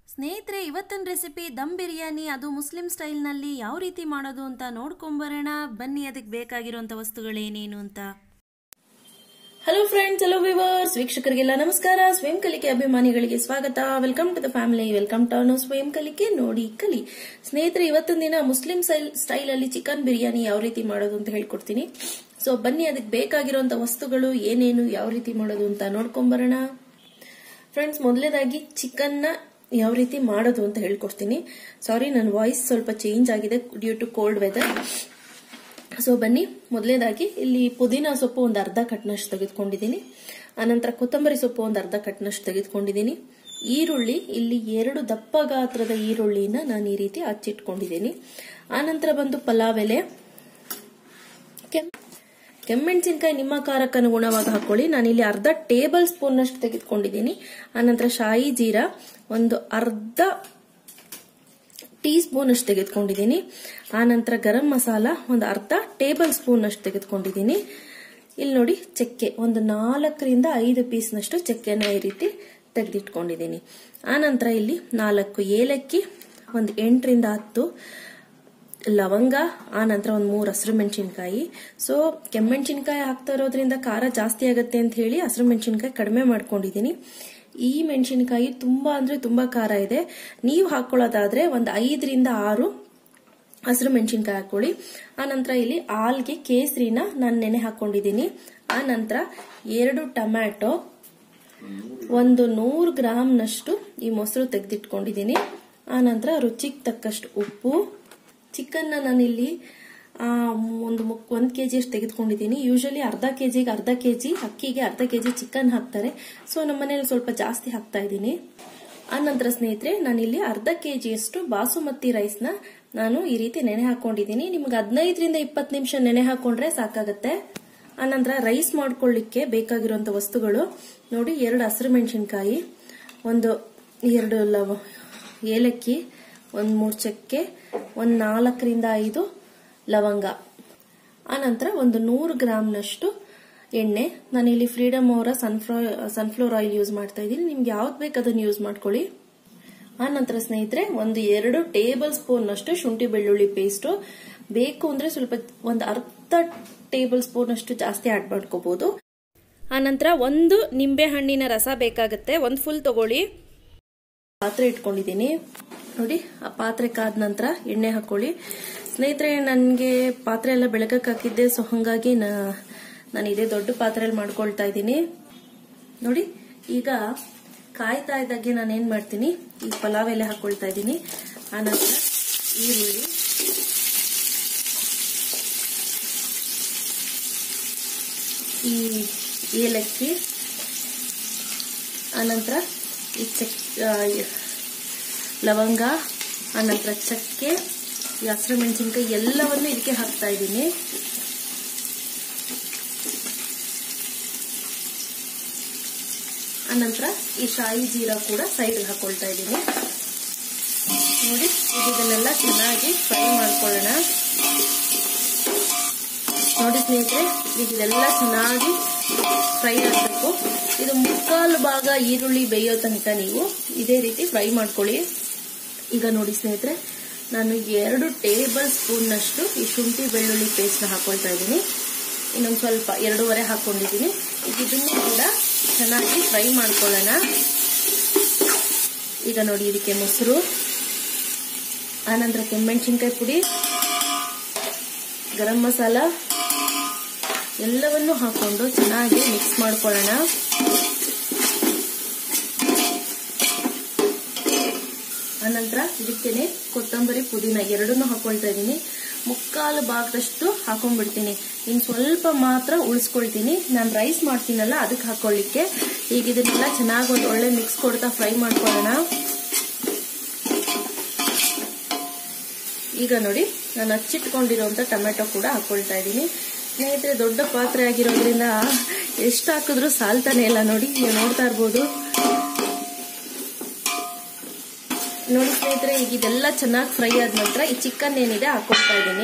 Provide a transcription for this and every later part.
ಸ್ನೇಹಿತರೆ ಇವತ್ತಿನ ರೆಸಿಪಿ ದಮ್ ಬಿರಿಯಾನಿ ಅದು ಮುಸ್ಲಿಂ ಸ್ಟೈಲ್ನಲ್ಲಿ ಯಾವ ರೀತಿ ಮಾಡೋದು ಅಂತ ನೋಡ್ಕೊಂಬರೋಣ ಬನ್ನಿ ಅದಕ್ಕೆ ಬೇಕಾಗಿರುವಂಥ ವಸ್ತುಗಳೇನೇನು ಅಂತ ಹಲೋ ಫ್ರೆಂಡ್ಸ್ ಹಲೋ ವಿವರ್ಸ್ ವೀಕ್ಷಕರಿಗೆಲ್ಲ ನಮಸ್ಕಾರ ಸ್ವಯಂ ಕಲಿಕೆ ಅಭಿಮಾನಿಗಳಿಗೆ ಸ್ವಾಗತ welcome to the family welcome to ಅವನು ಸ್ವಯಂ ಕಲಿಕೆ ನೋಡಿ ಕಲಿ ಸ್ನೇಹಿತರೆ ಇವತ್ತಿನ ದಿನ ಮುಸ್ಲಿಂ ಸ್ಟೈಲ್ ಅಲ್ಲಿ ಚಿಕನ್ ಬಿರಿಯಾನಿ ಯಾವ ರೀತಿ ಮಾಡೋದು ಅಂತ ಹೇಳ್ಕೊಡ್ತೀನಿ ಸೊ ಬನ್ನಿ ಅದಕ್ಕೆ ಬೇಕಾಗಿರುವಂತ ವಸ್ತುಗಳು ಏನೇನು ಯಾವ ರೀತಿ ಮಾಡೋದು ಅಂತ ನೋಡ್ಕೊಂಬರೋಣ ಫ್ರೆಂಡ್ಸ್ ಮೊದಲನೇದಾಗಿ ಚಿಕನ್ನ ಯಾವ ರೀತಿ ಮಾಡೋದು ಅಂತ ಹೇಳ್ಕೊಡ್ತೀನಿ ಸಾರಿ ನನ್ನ ವಾಯ್ಸ್ ಸ್ವಲ್ಪ ಚೇಂಜ್ ಆಗಿದೆ due to cold weather so ಬನ್ನಿ ಮೊದಲನೇದಾಗಿ ಇಲ್ಲಿ ಪುದೀನ ಸೊಪ್ಪು ಒಂದು ಅರ್ಧ ಕಟ್ನಷ್ಟು ತೆಗೆದುಕೊಂಡಿದ್ದೀನಿ ಆನಂತರ ಕೊತ್ತಂಬರಿ ಸೊಪ್ಪು ಒಂದು ಅರ್ಧ ಕಟ್ನಷ್ಟು ತೆಗೆದುಕೊಂಡಿದ್ದೀನಿ ಈರುಳ್ಳಿ ಇಲ್ಲಿ ಎರಡು ದಪ್ಪ ಗಾತ್ರದ ಈರುಳ್ಳಿನ ನಾನು ಈ ರೀತಿ ಹಚ್ಚಿಟ್ಕೊಂಡಿದ್ದೀನಿ ಆನಂತರ ಬಂದು ಪಲಾವ್ ಎಲೆ ಕೆಂಪ್ ಕೆಮ್ಮೆಣಸಿನ್ಕಾಯಿ ನಿಮ್ಮ ಖಾರಕ್ಕೆ ಅನುಗುಣವಾಗಿ ಹಾಕೊಳ್ಳಿ ನಾನಿಲ್ಲಿ ಅರ್ಧ ಟೇಬಲ್ ಸ್ಪೂನ್ ಅಷ್ಟು ತೆಗೆದುಕೊಂಡಿದ್ದೀನಿ ಆನಂತರ ಶಾಯಿ ಜೀರಾ ಒಂದು ಅರ್ಧ ಟೀ ಸ್ಪೂನ್ ಅಷ್ಟು ತೆಗೆದುಕೊಂಡಿದ್ದೀನಿ ಆನಂತರ ಗರಂ ಮಸಾಲ ಒಂದು ಅರ್ಧ ಟೇಬಲ್ ಸ್ಪೂನ್ ಅಷ್ಟು ತೆಗೆದುಕೊಂಡಿದ್ದೀನಿ ಇಲ್ಲಿ ನೋಡಿ ಚಕ್ಕೆ ಒಂದು ನಾಲ್ಕರಿಂದ ಐದು ಪೀಸ್ನಷ್ಟು ಚಕ್ಕೆನ ಈ ರೀತಿ ತೆಗೆದಿಟ್ಕೊಂಡಿದ್ದೀನಿ ಆನಂತರ ಇಲ್ಲಿ ನಾಲ್ಕು ಏಲಕ್ಕಿ ಒಂದು ಎಂಟರಿಂದ ಹತ್ತು ಲವಂಗ ಆ ನಂತರ ಒಂದು ಮೂರು ಹಸಿರು ಮೆಣಸಿನ್ಕಾಯಿ ಸೊ ಕೆಮ್ಮೆಣಸಿನ್ಕಾಯಿ ಹಾಕ್ತಾ ಇರೋದ್ರಿಂದ ಖಾರ ಜಾಸ್ತಿ ಆಗುತ್ತೆ ಅಂತ ಹೇಳಿ ಹಸಿರು ಮೆಣಸಿನ್ಕಾಯಿ ಕಡಿಮೆ ಮಾಡ್ಕೊಂಡಿದ್ದೀನಿ ಈ ಮೆಣಸಿನ್ಕಾಯಿ ತುಂಬಾ ಅಂದ್ರೆ ತುಂಬಾ ಖಾರ ಇದೆ ನೀವು ಹಾಕೊಳ್ಳೋದಾದ್ರೆ ಒಂದು ಐದರಿಂದ ಆರು ಹಸಿರು ಮೆಣಸಿನ್ಕಾಯಿ ಹಾಕೊಳ್ಳಿ ಆ ನಂತರ ಇಲ್ಲಿ ಆಲ್ಗೆ ಕೇಸರಿನ ನಾನು ನೆನೆ ಹಾಕೊಂಡಿದ್ದೀನಿ ಆ ನಂತರ ಎರಡು ಟೊಮ್ಯಾಟೊ ಒಂದು ನೂರು ಗ್ರಾಮ್ನಷ್ಟು ಈ ಮೊಸರು ತೆಗೆದಿಟ್ಕೊಂಡಿದ್ದೀನಿ ಆ ನಂತರ ರುಚಿಗೆ ತಕ್ಕಷ್ಟು ಉಪ್ಪು ಚಿಕನ್ನ ನಾನಿಲ್ಲಿ ಒಂದು ಒಂದು ಕೆ ಅಷ್ಟು ತೆಗೆದುಕೊಂಡಿದ್ದೀನಿ ಯೂಶಲಿ ಅರ್ಧ ಕೆ ಜಿಗೆ ಅರ್ಧ ಕೆ ಜಿ ಅಕ್ಕಿಗೆ ಅರ್ಧ ಕೆ ಜಿ ಚಿಕನ್ ಹಾಕ್ತಾರೆ ಸೊ ನಮ್ಮ ಮನೇಲಿ ಸ್ವಲ್ಪ ಜಾಸ್ತಿ ಹಾಕ್ತಾ ಇದ್ದೀನಿ ಆ ನಂತರ ಸ್ನೇಹಿತರೆ ನಾನಿಲ್ಲಿ ಅರ್ಧ ಕೆ ಜಿಯಷ್ಟು ಬಾಸುಮತಿ ರೈಸ್ನ ನಾನು ಈ ರೀತಿ ನೆನೆ ಹಾಕೊಂಡಿದ್ದೀನಿ ನಿಮ್ಗೆ ಹದಿನೈದರಿಂದ ಇಪ್ಪತ್ತು ನಿಮಿಷ ನೆನೆ ಹಾಕೊಂಡ್ರೆ ಸಾಕಾಗತ್ತೆ ಆನಂತರ ರೈಸ್ ಮಾಡ್ಕೊಳ್ಳಿಕ್ಕೆ ಬೇಕಾಗಿರುವಂತ ವಸ್ತುಗಳು ನೋಡಿ ಎರಡು ಹಸಿರು ಮೆಣಸಿನ್ಕಾಯಿ ಒಂದು ಎರಡು ಲವ ಏಲಕ್ಕಿ ಒಂದು ಮೂರು ಚಕ್ಕೆ ಒಂದು ನಾಲ್ಕರಿಂದ ಐದು ಲವಂಗ ಆನಂತರ ಒಂದು ನೂರು ಗ್ರಾಮ್ನಷ್ಟು ಎಣ್ಣೆ ನಾನಿಲ್ಲಿ ಫ್ರೀಡಮ್ ಅವರ ಸನ್ಫ್ಲೋ ಸನ್ಫ್ಲವರ್ ಆಯಿಲ್ ಯೂಸ್ ಮಾಡ್ತಾ ಇದ್ದೀನಿ ನಿಮ್ಗೆ ಯಾವ್ದು ಬೇಕು ಅದನ್ನು ಯೂಸ್ ಮಾಡ್ಕೊಳ್ಳಿ ಆ ನಂತರ ಸ್ನೇಹಿತರೆ ಒಂದು ಎರಡು ಟೇಬಲ್ ಸ್ಪೂನ್ ಅಷ್ಟು ಶುಂಠಿ ಬೆಳ್ಳುಳ್ಳಿ ಪೇಸ್ಟ್ ಬೇಕು ಅಂದ್ರೆ ಸ್ವಲ್ಪ ಒಂದು ಅರ್ಧ ಟೇಬಲ್ ಸ್ಪೂನ್ ಅಷ್ಟು ಜಾಸ್ತಿ ಆಡ್ ಮಾಡ್ಕೋಬಹುದು ಆನಂತರ ಒಂದು ನಿಂಬೆ ಹಣ್ಣಿನ ರಸ ಬೇಕಾಗುತ್ತೆ ಒಂದು ಫುಲ್ ತಗೊಳ್ಳಿ ಪಾತ್ರೆ ಇಟ್ಕೊಂಡಿದ್ದೀನಿ ನೋಡಿ ಆ ಪಾತ್ರೆ ಕಾದ ನಂತರ ಎಣ್ಣೆ ಹಾಕೊಳ್ಳಿ ಸ್ನೇಹಿತರೆ ನನಗೆ ಪಾತ್ರೆ ಎಲ್ಲ ಬೆಳಕಕ್ಕೆ ಹಾಕಿದ್ದೆ ಸೊ ಹಾಗಾಗಿ ನಾನು ಇದೇ ದೊಡ್ಡ ಪಾತ್ರೆಯಲ್ಲಿ ಮಾಡ್ಕೊಳ್ತಾ ಇದ್ದೀನಿ ನೋಡಿ ಈಗ ಕಾಯ್ತಾ ಇದ್ದಾಗೆ ನಾನು ಏನ್ ಮಾಡ್ತೀನಿ ಈ ಪಲಾವ್ ಎಲೆ ಹಾಕೊಳ್ತಾ ಇದ್ದೀನಿ ಆನಂತರ ಈರುಳ್ಳಿ ಈ ಏಲಕ್ಕಿ ಆನಂತರ ಈ ಚಕ್ ಲವಂಗ ಆನಂತರ ಚಕ್ಕೆ ಈ ಹಸಿರು ಮೆಣಸಿನ್ಕಾಯಿ ಎಲ್ಲವನ್ನು ಇದಕ್ಕೆ ಹಾಕ್ತಾ ಇದ್ದೀನಿ ಆನಂತರ ಈ ಶಾಯಿ ಜೀರಾ ಕೂಡ ಸೈಡ್ ಹಾಕೊಳ್ತಾ ಇದ್ದೀನಿ ನೋಡಿ ಇದನ್ನೆಲ್ಲ ಚೆನ್ನಾಗಿ ಫ್ರೈ ಮಾಡ್ಕೊಳ್ಳೋಣ ನೋಡಿ ಸ್ನೇಹಿತರೆ ಈಗ ಇದೆಲ್ಲ ಚೆನ್ನಾಗಿ ಫ್ರೈ ಆಗಬೇಕು ಇದು ಮುಕ್ಕಾಲು ಭಾಗ ಈರುಳ್ಳಿ ಬೇಯೋ ತನಕ ನೀವು ಇದೇ ರೀತಿ ಫ್ರೈ ಮಾಡ್ಕೊಳ್ಳಿ ಈಗ ನೋಡಿ ಸ್ನೇಹಿತರೆ ನಾನು ಎರಡು ಟೇಬಲ್ ಸ್ಪೂನ್ನಷ್ಟು ಈ ಶುಂಠಿ ಬೆಳ್ಳುಳ್ಳಿ ಪೇಸ್ಟ್ನ ಹಾಕೊಳ್ತಾ ಇದ್ದೀನಿ ಇನ್ನೊಂದು ಸ್ವಲ್ಪ ಎರಡೂವರೆ ಹಾಕೊಂಡಿದ್ದೀನಿ ಈಗ ಇದನ್ನು ಕೂಡ ಚೆನ್ನಾಗಿ ಫ್ರೈ ಮಾಡ್ಕೊಳ್ಳೋಣ ಈಗ ನೋಡಿ ಇದಕ್ಕೆ ಮೊಸರು ಆನಂತರ ಕೆಮ್ಮೆಣಸಿನ್ಕಾಯಿ ಪುಡಿ ಗರಂ ಮಸಾಲ ಎಲ್ಲವನ್ನು ಹಾಕೊಂಡು ಚೆನ್ನಾಗಿ ಮಿಕ್ಸ್ ಮಾಡ್ಕೊಳ್ಳೋಣ ಆನಂತರ ಇದಕ್ಕೇನೆ ಕೊತ್ತಂಬರಿ ಪುದೀನ ಎರಡನ್ನೂ ಹಾಕೊಳ್ತಾ ಇದ್ದೀನಿ ಮುಕ್ಕಾಲು ಭಾಗದಷ್ಟು ಹಾಕೊಂಡ್ಬಿಡ್ತೀನಿ ಇನ್ನು ಸ್ವಲ್ಪ ಮಾತ್ರ ಉಳಿಸ್ಕೊಳ್ತೀನಿ ನಾನು ರೈಸ್ ಮಾಡ್ತೀನಲ್ಲ ಅದಕ್ಕೆ ಹಾಕೊಳ್ಳಿಕ್ಕೆ ಈಗ ಇದನ್ನೆಲ್ಲ ಚೆನ್ನಾಗಿ ಒಂದು ಒಳ್ಳೆ ಮಿಕ್ಸ್ ಕೊಡ್ತಾ ಫ್ರೈ ಮಾಡ್ಕೊಳ್ಳೋಣ ಈಗ ನೋಡಿ ನಾನು ಹಚ್ಚಿಟ್ಕೊಂಡಿರುವಂತ ಟೊಮೆಟೊ ಕೂಡ ಹಾಕೊಳ್ತಾ ಇದ್ದೀನಿ ಸ್ನೇಹಿತರೆ ದೊಡ್ಡ ಪಾತ್ರೆ ಆಗಿರೋದ್ರಿಂದ ಎಷ್ಟು ಹಾಕಿದ್ರು ಸಾಲ್ತಾನೆ ಇಲ್ಲ ನೋಡಿ ನೀವು ನೋಡ್ತಾ ಇರ್ಬೋದು ನೋಡಿ ಸ್ನೇಹಿತರೆ ಈಗ ಇದೆಲ್ಲ ಚೆನ್ನಾಗಿ ಫ್ರೈ ಆದ ನಂತರ ಈ ಚಿಕನ್ ಏನಿದೆ ಹಾಕೊಳ್ತಾ ಇದ್ದೀನಿ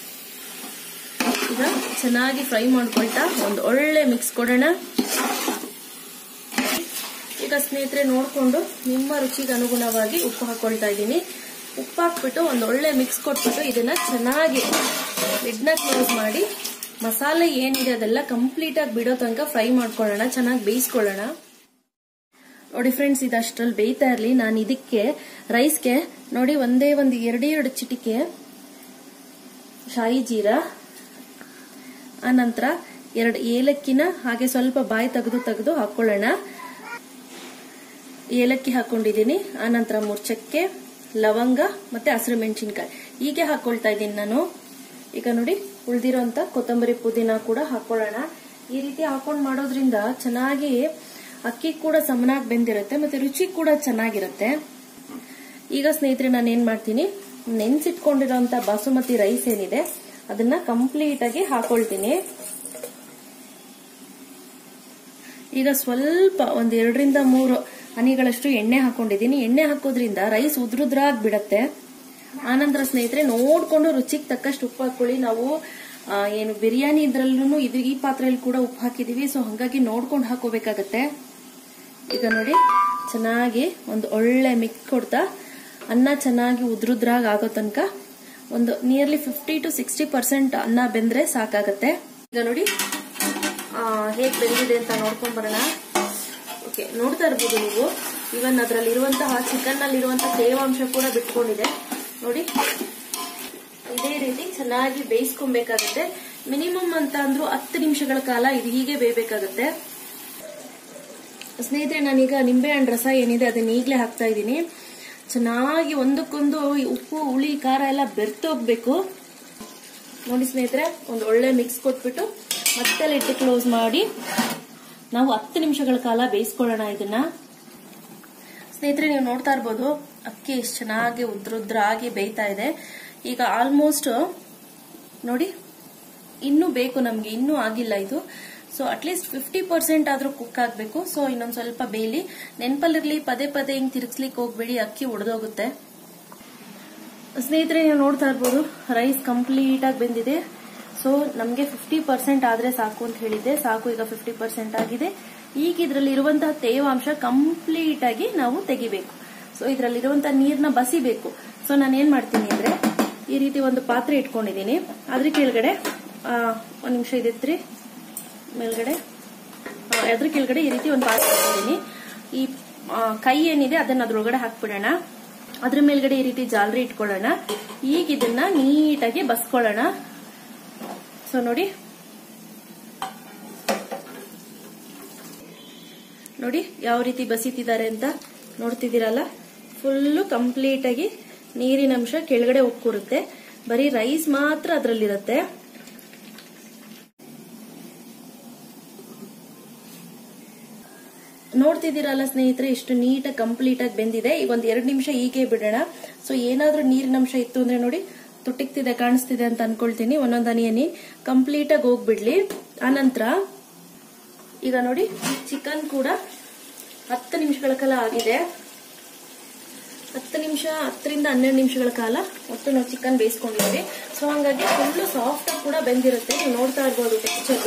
ಈಗ ಚೆನ್ನಾಗಿ ಫ್ರೈ ಮಾಡ್ಕೊಳ್ತಾ ಒಂದು ಒಳ್ಳೆ ಮಿಕ್ಸ್ ಕೊಡೋಣ ಈಗ ಸ್ನೇಹಿತರೆ ನೋಡಿಕೊಂಡು ನಿಮ್ಮ ರುಚಿಗೆ ಅನುಗುಣವಾಗಿ ಉಪ್ಪು ಹಾಕೊಳ್ತಾ ಇದ್ದೀನಿ ಉಪ್ಪು ಹಾಕ್ಬಿಟ್ಟು ಒಂದು ಒಳ್ಳೆ ಮಿಕ್ಸ್ ಕೊಟ್ಬಿಟ್ಟು ಇದನ್ನ ಚೆನ್ನಾಗಿ ಲಿಡ್ನ ಕ್ಲೋಸ್ ಮಾಡಿ ಮಸಾಲೆ ಏನಿದೆ ಅದೆಲ್ಲ ಕಂಪ್ಲೀಟ್ ಆಗಿ ಬಿಡೋ ತನಕ ಫ್ರೈ ಮಾಡ್ಕೊಳ್ಳೋಣ ಚೆನ್ನಾಗಿ ಬೇಯಿಸ್ಕೊಳ್ಳೋಣ ನೋಡಿ ಫ್ರೆಂಡ್ಸ್ ಇದು ಅಷ್ಟ್ರಲ್ಲಿ ಬೇಯ್ತಾ ಇರಲಿ ನಾನು ಇದಕ್ಕೆ ರೈಸ್ಗೆ ನೋಡಿ ಒಂದೇ ಒಂದು ಎರಡೇ ಎರಡು ಚಿಟಿಕೆ ಶಾಯಿ ಜೀರಾ ಆನಂತರ ಎರಡು ಏಲಕ್ಕಿನ ಹಾಗೆ ಸ್ವಲ್ಪ ಬಾಯಿ ತೆಗೆದು ತೆಗೆದು ಹಾಕೊಳ್ಳೋಣ ಏಲಕ್ಕಿ ಹಾಕೊಂಡಿದ್ದೀನಿ ಆನಂತರ ಮುರ್ಚಕ್ಕೆ ಲವಂಗ ಮತ್ತೆ ಹಸಿರು ಮೆಣಸಿನ್ಕಾಯಿ ಹೀಗೆ ಹಾಕೊಳ್ತಾ ಇದ್ದೀನಿ ನಾನು ಈಗ ನೋಡಿ ಉಳ್ದಿರೋಂತ ಕೊತ್ತಂಬರಿ ಪುದೀನ ಕೂಡ ಹಾಕೊಳ್ಳೋಣ ಈ ರೀತಿ ಹಾಕೊಂಡು ಮಾಡೋದ್ರಿಂದ ಚೆನ್ನಾಗಿ ಅಕ್ಕಿ ಕೂಡ ಸಮನಾಗಿ ಬೆಂದಿರುತ್ತೆ ಮತ್ತೆ ರುಚಿ ಕೂಡ ಚೆನ್ನಾಗಿರುತ್ತೆ ಈಗ ಸ್ನೇಹಿತರೆ ನಾನು ಏನ್ ಮಾಡ್ತೀನಿ ನೆನ್ಸಿಟ್ಕೊಂಡಿರೋಂತ ಬಾಸುಮತಿ ರೈಸ್ ಏನಿದೆ ಅದನ್ನ ಕಂಪ್ಲೀಟ್ ಆಗಿ ಹಾಕೊಳ್ತೀನಿ ಈಗ ಸ್ವಲ್ಪ ಒಂದ್ ಎರಡರಿಂದ ಮೂರು ಹನಿಗಳಷ್ಟು ಎಣ್ಣೆ ಹಾಕೊಂಡಿದ್ದೀನಿ ಎಣ್ಣೆ ಹಾಕೋದ್ರಿಂದ ರೈಸ್ ಉದ್ರುದ್ರಾಗ್ ಬಿಡತ್ತೆ ಆನಂತರ ಸ್ನೇಹಿತರೆ ನೋಡ್ಕೊಂಡು ರುಚಿಗೆ ತಕ್ಕಷ್ಟು ಉಪ್ಪು ಹಾಕೊಳ್ಳಿ ನಾವು ಆ, ಏನು ಬಿರಿಯಾನಿ ಇದ್ರಲ್ಲೂ ಇದು ಈ ಪಾತ್ರೆಯಲ್ಲಿ ಕೂಡ ಉಪ್ಪು ಹಾಕಿದೀವಿ ಸೊ ಹಂಗಾಗಿ ನೋಡ್ಕೊಂಡು ಹಾಕೋಬೇಕಾಗತ್ತೆ ಈಗ ನೋಡಿ ಚೆನ್ನಾಗಿ ಒಂದು ಒಳ್ಳೆ ಮಿಕ್ಸ್ ಕೊಡ್ತಾ ಅನ್ನ ಚೆನ್ನಾಗಿ ಉದ್ರುದ್ರಾಗ್ ಆಗೋ ತನಕ ಒಂದು nearly fifty to sixty percent ಅನ್ನ ಬೆಂದ್ರೆ ಸಾಕಾಗತ್ತೆ ಈಗ ನೋಡಿ ಹೇಗೆ ಬೆಂದಿದೆ ಅಂತ ನೋಡ್ಕೊಂಡ್ ಬರೋಣ ಓಕೆ ನೋಡ್ತಾ ಇರ್ಬೋದು ನೀವು ಇವನ್ ಅದರಲ್ಲಿ ಇರುವಂತಹ ಚಿಕನ್ ನಲ್ಲಿ ಇರುವಂತಹ ತೇವಾಂಶ ಕೂಡ ಬಿಟ್ಕೊಂಡಿದೆ ನೋಡಿ ಇದೇ ರೀತಿ ಚೆನ್ನಾಗಿ ಬೇಯಿಸ್ಕೊಬೇಕಾಗತ್ತೆ ಮಿನಿಮಮ್ ಅಂತ ಅಂದ್ರೂ ಹತ್ತು ನಿಮಿಷಗಳ ಕಾಲ ಇದು ಹೀಗೆ ಬೇಯಬೇಕಾಗತ್ತೆ ಸ್ನೇಹಿತರೆ ನಾನೀಗ ನಿಂಬೆ ಹಣ್ಣು ರಸ ಏನಿದೆ ಅದನ್ನ ಈಗಲೇ ಹಾಕ್ತಾ ಇದ್ದೀನಿ ಚೆನ್ನಾಗಿ ಒಂದಕ್ಕೊಂದು ಈ ಉಪ್ಪು ಹುಳಿ ಖಾರ ಎಲ್ಲ ಬೆರ್ತೋಗ್ಬೇಕು ನೋಡಿ ಸ್ನೇಹಿತರೆ ಒಂದು ಒಳ್ಳೆ ಮಿಕ್ಸ್ ಕೊಟ್ಬಿಟ್ಟು ಮತ್ತೆ ಲಿಟ್ಟು ಕ್ಲೋಸ್ ಮಾಡಿ ನಾವು ಹತ್ತು ನಿಮಿಷಗಳ ಕಾಲ ಬೇಯಿಸ್ಕೊಳ್ಳೋಣ ಇದನ್ನ ಸ್ನೇಹಿತರೆ ನೀವು ನೋಡ್ತಾ ಇರ್ಬೋದು ಅಕ್ಕಿ ಎಷ್ಟು ಚೆನ್ನಾಗಿ ಉದ್ರುದ್ರಾಗಿ ಬೇಯ್ತಾ ಇದೆ ಈಗ ಆಲ್ಮೋಸ್ಟ್ ನೋಡಿ ಇನ್ನೂ ಬೇಕು ನಮ್ಗೆ ಇನ್ನೂ ಆಗಿಲ್ಲ ಇದು ಸೊ ಅಟ್ಲೀಸ್ಟ್ ಫಿಫ್ಟಿ ಪರ್ಸೆಂಟ್ ಆದ್ರೂ ಕುಕ್ ಆಗ್ಬೇಕು ಸೊ ಇನ್ನೊಂದ್ ಸ್ವಲ್ಪ ಬೇಯಲಿ ನೆನ್ಪಲ್ಲಿರ್ಲಿ ಪದೇ ಪದೇ ಹಿಂಗ್ ತಿರ್ಗ್ಸ್ಲಿಕ್ಕೆ ಹೋಗ್ಬೇಡಿ ಅಕ್ಕಿ ಒಡೆದೋಗುತ್ತೆ ಸ್ನೇಹಿತರೆ ನೀವು ನೋಡ್ತಾ ಇರ್ಬೋದು ರೈಸ್ ಕಂಪ್ಲೀಟ್ ಆಗಿ ಬೆಂದಿದೆ ಸೊ ನಮಗೆ ಫಿಫ್ಟಿ ಪರ್ಸೆಂಟ್ ಆದ್ರೆ ಸಾಕು ಅಂತ ಹೇಳಿದ್ದೆ ಸಾಕು ಈಗ ಫಿಫ್ಟಿ ಪರ್ಸೆಂಟ್ ಆಗಿದೆ ಈಗ ಇದರಲ್ಲಿ ಇರುವಂತಹ ತೇವಾಂಶ ಕಂಪ್ಲೀಟ್ ಆಗಿ ನಾವು ತೆಗಿಬೇಕು ಸೊ ಇದರಲ್ಲಿರುವಂತಹ ನೀರ್ನ ಬಸಿಬೇಕು ಸೊ ನಾನು ಏನ್ ಮಾಡ್ತೀನಿ ಅಂದ್ರೆ ಈ ರೀತಿ ಒಂದು ಪಾತ್ರೆ ಇಟ್ಕೊಂಡಿದ್ದೀನಿ ಅದ್ರ ಕೆಳಗಡೆ ಆ, ಒಂದ್ ನಿಮಿಷ ಇದಿತ್ರಿ ಮೇಲ್ಗಡೆ ಆ, ಅದ್ರ ಕೆಳಗಡೆ ಈ ರೀತಿ ಒಂದು ಪಾತ್ರೆ ಇಟ್ಕೊಂಡಿದ್ದೀನಿ ಈ ಆ, ಕೈ ಏನಿದೆ ಅದನ್ನ ಅದ್ರೊಳಗಡೆ ಹಾಕ್ಬಿಡೋಣ ಅದ್ರ ಮೇಲ್ಗಡೆ ಈ ರೀತಿ ಜಾಲರಿ ಇಟ್ಕೊಳ್ಳೋಣ ಈಗ ಇದನ್ನ ನೀಟಾಗಿ ಬಸ್ಕೊಳ್ಳೋಣ ಸೊ ನೋಡಿ ನೋಡಿ ಯಾವ ರೀತಿ ಬಸಿತಿದ್ದಾರೆ ಅಂತ ನೋಡ್ತಿದ್ದೀರಲ್ಲ ಫುಲ್ಲು ಕಂಪ್ಲೀಟ್ ಆಗಿ ನೀರಿನ ಅಂಶ ಕೆಳಗಡೆ ಉಕ್ಕೂರುತ್ತೆ ಬರೀ ರೈಸ್ ಮಾತ್ರ ಅದರಲ್ಲಿರುತ್ತೆ ನೋಡ್ತಿದ್ದೀರಲ್ಲ ಸ್ನೇಹಿತರೆ ಇಷ್ಟು ನೀಟಾಗಿ ಕಂಪ್ಲೀಟ್ ಆಗಿ ಬೆಂದಿದೆ ಈಗ ಒಂದ್ ಎರಡು ನಿಮಿಷ ಹೀಗೆ ಬಿಡೋಣ ಸೊ ಏನಾದ್ರೂ ನೀರಿನ ಅಂಶ ಇತ್ತು ಅಂದ್ರೆ ನೋಡಿ ತುಟ್ಟಿಗ್ತಿದೆ ಕಾಣಿಸ್ತಿದೆ ಅಂತ ಅನ್ಕೊಳ್ತೀನಿ ಒಂದೊಂದ್ ಹನಿ ಹನಿ ಕಂಪ್ಲೀಟ್ ಆಗಿ ಹೋಗ್ಬಿಡ್ಲಿ ಆನಂತರ ಈಗ ನೋಡಿ ಚಿಕನ್ ಕೂಡ ಹತ್ತು ನಿಮಿಷಗಳ ಕಾಲ ಆಗಿದೆ ಹತ್ತು ನಿಮಿಷ ಹತ್ತರಿಂದ ಹನ್ನೆರಡು ನಿಮಿಷಗಳ ಕಾಲ ಒಟ್ಟು ನಾವು ಚಿಕನ್ ಬೇಯಿಸ್ಕೊಂಡಿದ್ದೀವಿ ಸೊ ಹಂಗಾಗಿ ಫುಲ್ಲು ಸಾಫ್ಟ್ ಆಗಿ ಕೂಡ ಬೆಂದಿರುತ್ತೆ ನೀವು ನೋಡ್ತಾ ಇರ್ಬೋದು ಟೆಕ್ಸ್ಚರ್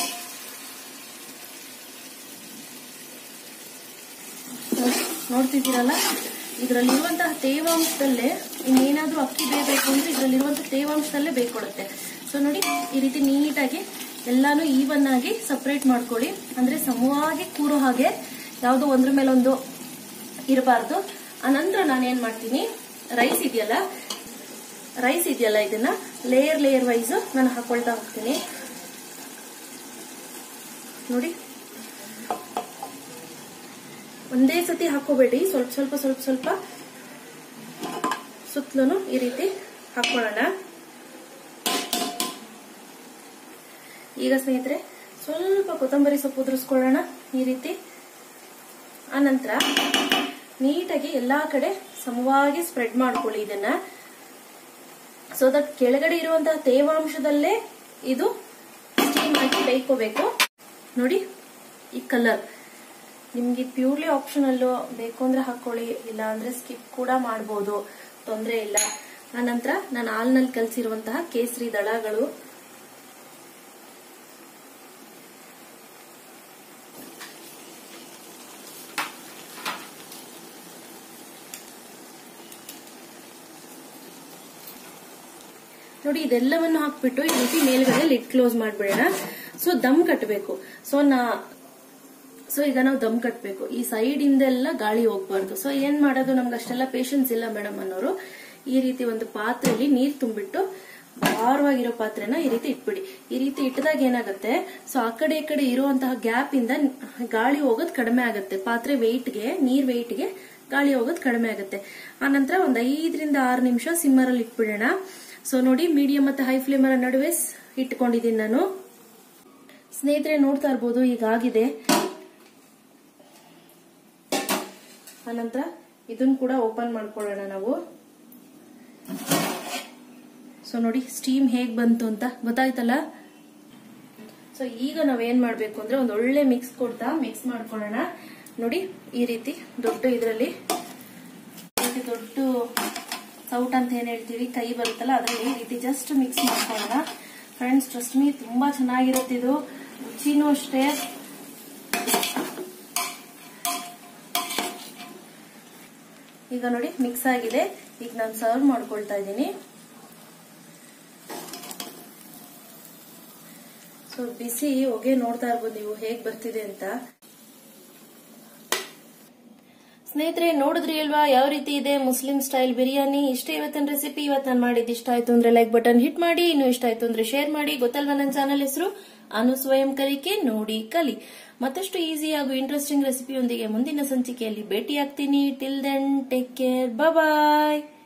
ನೋಡ್ತಿದ್ದೀರಲ್ಲ ಇದರಲ್ಲಿರುವಂತಹ ತೇವಾಂಶದಲ್ಲೇ ಇನ್ನೇನಾದ್ರೂ ಅಕ್ಕಿ ಬೇಯಬೇಕು ಅಂದ್ರೆ ಇದರಲ್ಲಿರುವಂತಹ ತೇವಾಂಶದಲ್ಲೇ ಬೇಯ್ಕೊಡುತ್ತೆ ಸೊ ನೋಡಿ ಈ ರೀತಿ ನೀಟಾಗಿ ಎಲ್ಲಾನು ಈವನ್ ಆಗಿ ಸಪರೇಟ್ ಮಾಡ್ಕೊಳ್ಳಿ ಅಂದ್ರೆ ಸಮವಾಗಿ ಕೂರೋ ಹಾಗೆ ಯಾವುದೋ ಒಂದ್ರ ಮೇಲೊಂದು ಇರಬಾರ್ದು ಆನಂತರ ನಾನು ಏನ್ ಮಾಡ್ತೀನಿ ರೈಸ್ ಇದೆಯಲ್ಲ ರೈಸ್ ಇದೆಯಲ್ಲ ಇದನ್ನ ಲೇಯರ್ ಲೇಯರ್ ವೈಸ್ ನಾನು ಹಾಕೊಳ್ತಾ ಹೋಗ್ತೀನಿ ನೋಡಿ ಒಂದೇ ಸತಿ ಹಾಕೋಬೇಡಿ ಸ್ವಲ್ಪ ಸ್ವಲ್ಪ ಸ್ವಲ್ಪ ಸ್ವಲ್ಪ ಸುತ್ತಲೂ ಈ ರೀತಿ ಹಾಕೊಳ್ಳೋಣ ಈಗ ಸ್ನೇಹಿತರೆ ಸ್ವಲ್ಪ ಕೊತ್ತಂಬರಿ ಸೊಪ್ಪು ಉದುರಿಸ್ಕೊಳ್ಳೋಣ ಈ ರೀತಿ ಆನಂತರ ನೀಟಾಗಿ ಎಲ್ಲಾ ಕಡೆ ಸಮವಾಗಿ ಸ್ಪ್ರೆಡ್ ಮಾಡ್ಕೊಳ್ಳಿ ಇದನ್ನ ಸೊ ದಟ್ ಕೆಳಗಡೆ ಇರುವಂತಹ ತೇವಾಂಶದಲ್ಲೇ ಇದು ಸ್ಟೀಮ್ ಆಗಿ ಬೇಯ್ಕೋಬೇಕು ನೋಡಿ ಈ ಕಲರ್ ನಿಮ್ಗೆ ಪ್ಯೂರ್ಲಿ ಆಪ್ಷನಲ್ ಬೇಕು ಅಂದ್ರೆ ಹಾಕೊಳ್ಳಿ ಇಲ್ಲ ಅಂದ್ರೆ ಸ್ಕಿಪ್ ಕೂಡ ಮಾಡಬಹುದು ತೊಂದರೆ ಇಲ್ಲ ಆನಂತರ ನಾನು ಹಾಲ್ನಲ್ಲಿ ಕಲಸಿರುವಂತಹ ಕೇಸರಿ ದಳಗಳು ನೋಡಿ ಇದೆಲ್ಲವನ್ನು ಹಾಕ್ಬಿಟ್ಟು ಈ ರೀತಿ ಮೇಲ್ಗಡೆ ಲಿಡ್ ಕ್ಲೋಸ್ ಮಾಡ್ಬಿಡೋಣ ಸೊ ದಮ್ ಕಟ್ಟಬೇಕು ಸೊ ನಾ ಸೊ ಈಗ ನಾವು ದಮ್ ಕಟ್ಟಬೇಕು ಈ ಸೈಡ್ ಇಂದೆಲ್ಲ ಗಾಳಿ ಹೋಗ್ಬಾರ್ದು ಸೊ ಏನ್ ಮಾಡೋದು ನಮ್ಗೆ ಅಷ್ಟೆಲ್ಲ ಪೇಷನ್ಸ್ ಇಲ್ಲ ಮೇಡಮ್ ಅನ್ನೋರು ಈ ರೀತಿ ಒಂದು ಪಾತ್ರೆಯಲ್ಲಿ ನೀರ್ ತುಂಬಿಟ್ಟು ಭಾರವಾಗಿರೋ ಪಾತ್ರೆನ ಈ ರೀತಿ ಇಟ್ಬಿಡಿ ಈ ರೀತಿ ಇಟ್ಟದಾಗ ಏನಾಗುತ್ತೆ ಸೊ ಆ ಕಡೆ ಈ ಕಡೆ ಇರುವಂತಹ ಗ್ಯಾಪ್ ಇಂದ ಗಾಳಿ ಹೋಗೋದು ಕಡಿಮೆ ಆಗುತ್ತೆ ಪಾತ್ರೆ ವೆಯ್ಟ್ಗೆ ನೀರ್ ವೆಯ್ಟ್ಗೆ ಗಾಳಿ ಹೋಗೋದು ಕಡಿಮೆ ಆಗುತ್ತೆ ಆನಂತರ ಒಂದ್ ಐದರಿಂದ ಆರು ನಿಮಿಷ ಸಿಮ್ಮರ್ ಅಲ್ಲಿ ಇಟ್ಬಿಡೋಣ ಸೊ ನೋಡಿ ಮೀಡಿಯಂ ಮತ್ತೆ ಹೈ ಫ್ಲೇಮರ್ ನಡುವೆ ಸ್- ಇಟ್ಕೊಂಡಿದ್ದೀನಿ ನಾನು ಸ್ನೇಹಿತರೆ ನೋಡ್ತಾ ಇರ್ಬೋದು ಈಗ ಆಗಿದೆ ಆನಂತರ ಇದನ್ನ ಕೂಡ ಓಪನ್ ಮಾಡ್ಕೊಳ್ಳೋಣ ನಾವು ಸೊ ನೋಡಿ ಸ್ಟೀಮ್ ಹೇಗ್ ಬಂತು ಅಂತ ಗೊತ್ತಾಯ್ತಲ್ಲ ಸೊ ಈಗ ನಾವೇನ್ ಮಾಡ್ಬೇಕು ಅಂದ್ರೆ ಒಂದು ಒಳ್ಳೆ ಮಿಕ್ಸ್ ಕೊಡ್ತಾ ಮಿಕ್ಸ್ ಮಾಡ್ಕೊಳ್ಳೋಣ ನೋಡಿ ಈ ರೀತಿ ದೊಡ್ಡ ಇದರಲ್ಲಿ ರೀತಿ ದೊಡ್ಡ ಸೌಟ್ ಅಂತ ಏನ್ ಹೇಳ್ತೀವಿ ಕೈ ಬರುತ್ತಲ್ಲ ಅದರಲ್ಲಿ ಈ ರೀತಿ ಜಸ್ಟ್ ಮಿಕ್ಸ್ ಮಾಡ್ಕೊಳ್ಳೋಣ ಫ್ರೆಂಡ್ಸ್ ಟ್ರಸ್ಟ್ ಮೀ ತುಂಬಾ ಚೆನ್ನಾಗಿರುತ್ತೆ ಇದು ರುಚಿನೂ ಅಷ್ಟೇ ಈಗ ನೋಡಿ ಮಿಕ್ಸ್ ಆಗಿದೆ ಈಗ ನಾನು ಸರ್ವ್ ಮಾಡ್ಕೊಳ್ತಾ ಇದ್ದೀನಿ ಸೊ ಬಿಸಿ ಹೊಗೆ ನೋಡ್ತಾ ಇರ್ಬೋದು ನೀವು ಹೇಗ್ ಬರ್ತಿದೆ ಅಂತ ಸ್ನೇಹಿತರೆ ನೋಡಿದ್ರಿ ಅಲ್ವಾ ಯಾವ ರೀತಿ ಇದೆ ಮುಸ್ಲಿಂ ಸ್ಟೈಲ್ ಬಿರಿಯಾನಿ ಇಷ್ಟ ಇವತ್ತಿನ ರೆಸಿಪಿ ಇವತ್ತು ನಾನು ಮಾಡಿದ್ದು ಇಷ್ಟ ಆಯ್ತು ಅಂದ್ರೆ ಲೈಕ್ ಬಟನ್ ಹಿಟ್ ಮಾಡಿ ಇನ್ನು ಇಷ್ಟ ಆಯ್ತು ಅಂದ್ರೆ ಶೇರ್ ಮಾಡಿ ಗೊತ್ತಲ್ವಾ ನನ್ನ ಚಾನಲ್ ಹೆಸರು ಅನು ಸ್ವಯಂ ಕಲಿಕೆ ನೋಡಿ ಕಲಿ ಮತ್ತಷ್ಟು ಈಸಿ ಹಾಗೂ ಇಂಟ್ರೆಸ್ಟಿಂಗ್ ರೆಸಿಪಿಯೊಂದಿಗೆ ಮುಂದಿನ ಸಂಚಿಕೆಯಲ್ಲಿ ಭೇಟಿ ಆಗ್ತೀನಿ ಟಿಲ್ ದೆನ್ ಟೇಕ್ ಕೇರ್ ಬಾಯ್